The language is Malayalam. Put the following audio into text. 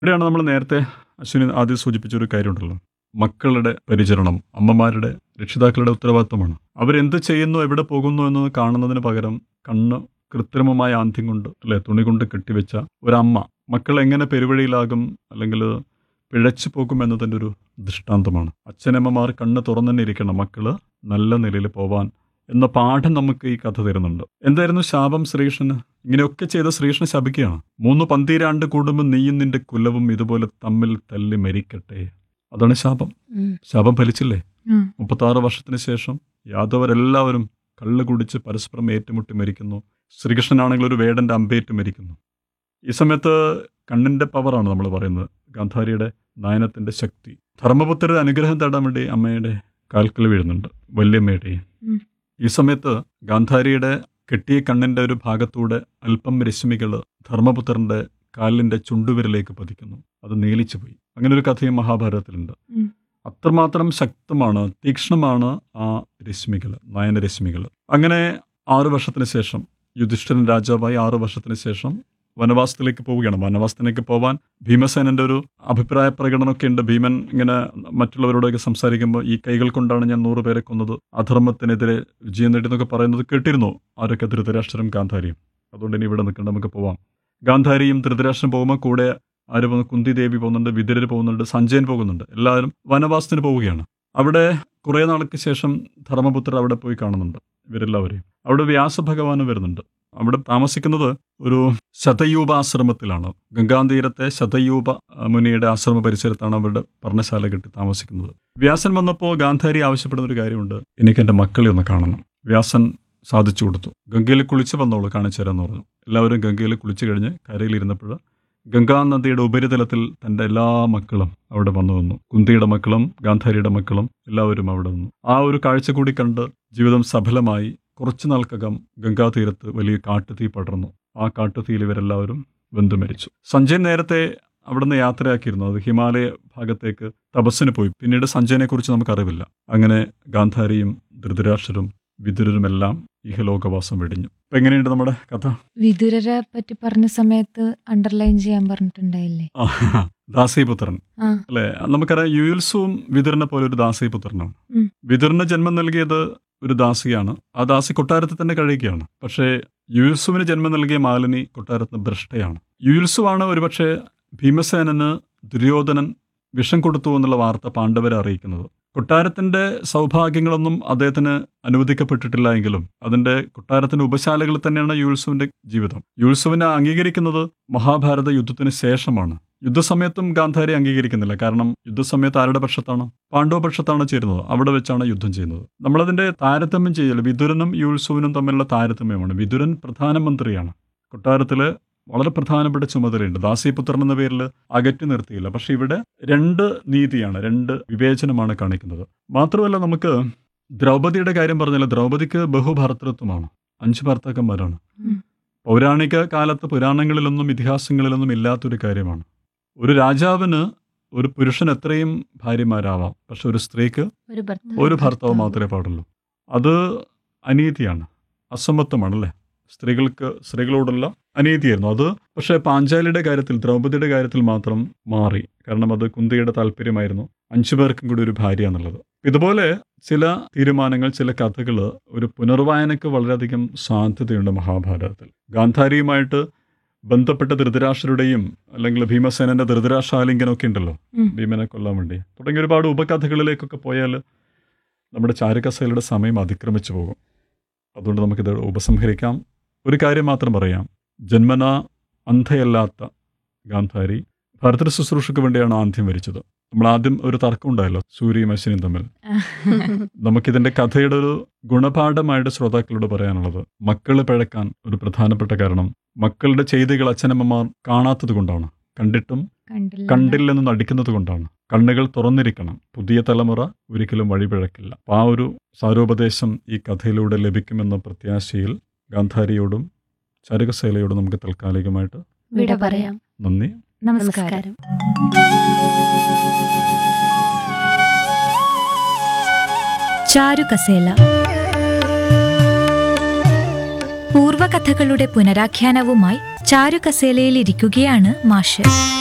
ഇവിടെയാണ് നമ്മൾ നേരത്തെ അശ്വിനി ആദ്യം സൂചിപ്പിച്ച ഒരു കാര്യമുണ്ടല്ലോ മക്കളുടെ പരിചരണം അമ്മമാരുടെ രക്ഷിതാക്കളുടെ ഉത്തരവാദിത്തമാണ് അവരെന്ത് ചെയ്യുന്നു എവിടെ പോകുന്നു എന്നത് കാണുന്നതിന് പകരം കണ്ണ് കൃത്രിമമായ ആന്ധ്യം കൊണ്ട് അല്ലെ തുണി കൊണ്ട് കെട്ടിവെച്ച ഒരമ്മ മക്കൾ എങ്ങനെ പെരുവഴിയിലാകും അല്ലെങ്കിൽ പിഴച്ചു പോകും എന്നതിൻ്റെ ഒരു ദൃഷ്ടാന്തമാണ് അച്ഛനമ്മമാർ കണ്ണ് തുറന്നു തന്നെ ഇരിക്കണം മക്കള് നല്ല നിലയിൽ പോവാൻ എന്ന പാഠം നമുക്ക് ഈ കഥ തരുന്നുണ്ട് എന്തായിരുന്നു ശാപം ശ്രീകൃഷ്ണന് ഇങ്ങനെയൊക്കെ ചെയ്ത ശ്രീകൃഷ്ണൻ ശപിക്കുകയാണ് മൂന്ന് പന്തീരാണ്ട് കൂടുമ്പോൾ നീയും നിന്റെ കുലവും ഇതുപോലെ തമ്മിൽ തല്ലി മരിക്കട്ടെ അതാണ് ശാപം ഉം. ശാപം ഫലിച്ചില്ലേ ഉം. മുപ്പത്താറ് വർഷത്തിന് ശേഷം യാദവരെല്ലാവരും കള്ള് കുടിച്ച് പരസ്പരം ഏറ്റുമുട്ടി മരിക്കുന്നു ശ്രീകൃഷ്ണനാണെങ്കിൽ ഒരു വേടന്റെ അമ്പേറ്റ് മരിക്കുന്നു ഈ സമയത്ത് കണ്ണിന്റെ പവറാണ് നമ്മൾ പറയുന്നത് ഗാന്ധാരിയുടെ നയനത്തിന്റെ ശക്തി ധർമ്മപുത്രരുടെ അനുഗ്രഹം തേടാൻ വേണ്ടി അമ്മയുടെ കാൽക്കൽ വീഴുന്നുണ്ട് വല്യമ്മയുടെയും ഉം. ഈ സമയത്ത് ഗാന്ധാരിയുടെ കെട്ടിയ കണ്ണിന്റെ ഒരു ഭാഗത്തൂടെ അല്പം രശ്മികൾ ധർമ്മപുത്രന്റെ കാലിന്റെ ചുണ്ടുവിരലേക്ക് പതിക്കുന്നു അത് നീലിച്ചു പോയി അങ്ങനെ ഒരു കഥയും മഹാഭാരതത്തിലുണ്ട് ഉം. അത്രമാത്രം ശക്തമാണ് തീക്ഷ്ണമാണ് ആ രശ്മികൾ നയനരശ്മികൾ അങ്ങനെ ആറു വർഷത്തിന് ശേഷം യുധിഷ്ഠിരൻ രാജാവായി ആറു വർഷത്തിന് ശേഷം വനവാസത്തിലേക്ക് പോവുകയാണ് വനവാസത്തിലേക്ക് പോവാൻ ഭീമസേനന്റെ ഒരു അഭിപ്രായ പ്രകടനമൊക്കെ ഉണ്ട് ഭീമൻ ഇങ്ങനെ മറ്റുള്ളവരോടൊക്കെ സംസാരിക്കുമ്പോൾ ഈ കൈകൾ കൊണ്ടാണ് ഞാൻ നൂറ് പേരെ കൊന്നത് അധർമ്മത്തിനെതിരെ വിജയം നേടി എന്നൊക്കെ പറയുന്നത് കേട്ടിരുന്നു ആരൊക്കെ ധൃതരാഷ്ട്രം ഗാന്ധാരിയും അതുകൊണ്ട് ഇനി ഇവിടെ നിൽക്കേണ്ട നമുക്ക് പോവാം ഗാന്ധാരിയും ധൃതരാഷ്ട്രം പോകുമ്പോൾ കൂടെ ആര് പോകുന്നു കുന്തി ദേവി പോകുന്നുണ്ട് വിതുരർ പോകുന്നുണ്ട് സഞ്ജയൻ പോകുന്നുണ്ട് എല്ലാവരും വനവാസത്തിന് പോവുകയാണ് അവിടെ കുറേ നാൾക്ക് ശേഷം ധർമ്മപുത്രർ അവിടെ പോയി കാണുന്നുണ്ട് ഇവരെല്ലാവരെയും അവിടെ വ്യാസഭഗവാനും വരുന്നുണ്ട് അവിടെ താമസിക്കുന്നത് ഒരു ശതയൂപാശ്രമത്തിലാണ് ഗംഗാതീരത്തെ ശതയൂപ ആ, മുനിയുടെ ആശ്രമ പരിസരത്താണ് അവരുടെ പർണശാല കെട്ടി താമസിക്കുന്നത് വ്യാസൻ വന്നപ്പോൾ ഗാന്ധാരി ആവശ്യപ്പെടുന്ന ഒരു കാര്യമുണ്ട് എനിക്ക് എൻ്റെ മക്കളെ ഒന്ന് കാണണം വ്യാസൻ സാധിച്ചു കൊടുത്തു ഗംഗയിൽ കുളിച്ച് വന്നോളൂ കാണിച്ചു തരാമെന്ന് പറഞ്ഞു എല്ലാവരും ഗംഗയിൽ കുളിച്ചു കഴിഞ്ഞ് കരയിലിരുന്നപ്പോൾ ഗംഗാ നദിയുടെ ഉപരിതലത്തിൽ തൻ്റെ എല്ലാ മക്കളും അവിടെ വന്നു നിന്നു കുന്തിയുടെ മക്കളും ഗാന്ധാരിയുടെ മക്കളും എല്ലാവരും അവിടെ നിന്നു ആ ഒരു കാഴ്ച കൂടി കണ്ട് ജീവിതം സഫലമായി കുറച്ചു നാൾക്കകം ഗംഗാതീരത്ത് വലിയ കാട്ടുതീ പടർന്നു ആ കാട്ടുതീയിൽ ഇവരെല്ലാവരും വെന്തു മരിച്ചു സഞ്ജയൻ നേരത്തെ അവിടുന്ന് യാത്രയാക്കിയിരുന്നു അത് ഹിമാലയ ഭാഗത്തേക്ക് തപസ്സിന് പോയി പിന്നീട് സഞ്ജയനെ കുറിച്ച് നമുക്കറിവില്ല അങ്ങനെ ഗാന്ധാരിയും ധൃതരാഷ്ട്രരും വിതുരരുമെല്ലാം ഇഹലോകവാസം വെടിഞ്ഞു അപ്പൊ എങ്ങനെയുണ്ട് നമ്മുടെ കഥ വിതുരരെ പറ്റി പറഞ്ഞ സമയത്ത് അണ്ടർലൈൻ ചെയ്യാൻ പറഞ്ഞിട്ടുണ്ടായില്ലേ ആ, ദാസീപുത്രൻ ആ അല്ലെ നമുക്കറിയാം യുയുത്സുവും വിതുരനെ പോലെ ഒരു ദാസീപുത്രനാണ് ഉം. വിതുരന് ജന്മം നൽകിയത് ഒരു ദാസിയാണ് ആ ദാസി കൊട്ടാരത്തിൽ തന്നെ കഴിയുകയാണ് പക്ഷേ യുയുത്സുവിന് ജന്മം നൽകിയ മാലിനി കൊട്ടാരത്തിന് ഭ്രഷ്ടയാണ് യുയുത്സുവാണ് ഒരുപക്ഷെ ഭീമസേനന് ദുര്യോധനൻ വിഷം കൊടുത്തു എന്നുള്ള വാർത്ത പാണ്ഡവരെ അറിയിക്കുന്നത് കൊട്ടാരത്തിന്റെ സൗഭാഗ്യങ്ങളൊന്നും അദ്ദേഹത്തിന് അനുവദിക്കപ്പെട്ടിട്ടില്ല എങ്കിലും അതിന്റെ കൊട്ടാരത്തിന്റെ ഉപശാലകളിൽ തന്നെയാണ് യുത്സുവിന്റെ ജീവിതം യുത്സുവിനെ അംഗീകരിക്കുന്നത് മഹാഭാരത യുദ്ധത്തിന് ശേഷമാണ് യുദ്ധസമയത്തും ഗാന്ധാരി അംഗീകരിക്കുന്നില്ല കാരണം യുദ്ധസമയത്ത് ആരുടെ പക്ഷത്താണ് പാണ്ഡവ പക്ഷത്താണ് ചേരുന്നത് അവിടെ വെച്ചാണ് യുദ്ധം ചെയ്യുന്നത് നമ്മളതിന്റെ താരതമ്യം ചെയ്യല് വിതുരനും യുത്സുവിനും തമ്മിലുള്ള താരതമ്യമാണ് വിതുരൻ പ്രധാനമന്ത്രിയാണ് കൊട്ടാരത്തില് വളരെ പ്രധാനപ്പെട്ട ചുമതലയുണ്ട് ദാസീപുത്രൻ എന്ന പേരിൽ അകറ്റി നിർത്തിയില്ല പക്ഷെ ഇവിടെ രണ്ട് നീതിയാണ് രണ്ട് വിവേചനമാണ് കാണിക്കുന്നത് മാത്രമല്ല നമുക്ക് ദ്രൗപദിയുടെ കാര്യം പറഞ്ഞാൽ ദ്രൗപദിക്ക് ബഹുഭർത്തൃത്വമാണ് അഞ്ച് ഭർത്താക്കന്മാരാണ് ഉം. പൗരാണിക കാലത്ത് പുരാണങ്ങളിലൊന്നും ഇതിഹാസങ്ങളിലൊന്നും ഇല്ലാത്തൊരു കാര്യമാണ് ഒരു രാജാവിന് ഒരു പുരുഷൻ എത്രയും ഭാര്യമാരാവാം പക്ഷെ ഒരു സ്ത്രീക്ക് ഒരു ഒരു ഭർത്താവ് മാത്രമേ പാടുള്ളൂ അത് അനീതിയാണ് അസമത്വമാണല്ലേ സ്ത്രീകൾക്ക് സ്ത്രീകളോടുള്ള അനീതിയായിരുന്നു അത് പക്ഷേ പാഞ്ചാലിയുടെ കാര്യത്തിൽ ദ്രൗപദിയുടെ കാര്യത്തിൽ മാത്രം മാറി കാരണം അത് കുന്തിയുടെ താല്പര്യമായിരുന്നു അഞ്ചു പേർക്കും കൂടി ഒരു ഭാര്യ എന്നുള്ളത് ഇതുപോലെ ചില തീരുമാനങ്ങൾ ചില കഥകൾ ഒരു പുനർവായനക്ക് വളരെയധികം സാധ്യതയുണ്ട് മഹാഭാരതത്തിൽ ഗാന്ധാരിയുമായിട്ട് ബന്ധപ്പെട്ട ധൃതരാഷ്ട്രരുടെയും അല്ലെങ്കിൽ ഭീമസേനന്റെ ധൃതരാഷ്ട്രാലിംഗനമൊക്കെ ഉണ്ടല്ലോ ഉം. ഭീമനെ കൊല്ലാൻ വേണ്ടി തുടങ്ങിയ ഒരുപാട് ഉപകഥകളിലേക്കൊക്കെ പോയാൽ നമ്മുടെ ചാരുകസേലയുടെ സമയം അതിക്രമിച്ചു പോകും അതുകൊണ്ട് നമുക്കിത് ഉപസംഹരിക്കാം ഒരു കാര്യം മാത്രം പറയാം ജന്മന അന്ധയല്ലാത്ത ഗാന്ധാരി ഭരതൃ ശുശ്രൂഷയ്ക്ക് വേണ്ടിയാണ് ആദ്യം വരിച്ചത് നമ്മൾ ആദ്യം ഒരു തർക്കം ഉണ്ടായല്ലോ സൂര്യയും അശ്വിനിയും തമ്മിൽ നമുക്കിതിന്റെ കഥയുടെ ഒരു ഗുണപാഠമായിട്ട് ശ്രോതാക്കളോട് പറയാനുള്ളത് മക്കള് പിഴക്കാൻ ഒരു പ്രധാനപ്പെട്ട കാരണം മക്കളുടെ ചെയ്തികൾ അച്ഛനമ്മമാർ കാണാത്തത് കൊണ്ടാണ് കണ്ടിട്ടും കണ്ടില്ല കണ്ടില്ലെന്ന് നടിക്കുന്നത് കൊണ്ടാണ് കണ്ണുകൾ തുറന്നിരിക്കണം പുതിയ തലമുറ ഒരിക്കലും വഴിപിഴക്കില്ല അപ്പൊ ആ ഒരു സാരോപദേശം ഈ കഥയിലൂടെ ലഭിക്കുമെന്ന പ്രത്യാശയിൽ ഗാന്ധാരിയോടും ചരുകശൈലയോടും നമുക്ക് താൽക്കാലികമായിട്ട് വിട പറയാം നന്ദി നമസ്കാരം ചാരുകസേല പൂർവകഥകളുടെ പുനരാഖ്യാനവുമായി ചാരുകസേലയിൽ ഇരിക്കുകയാണ് മാഷ്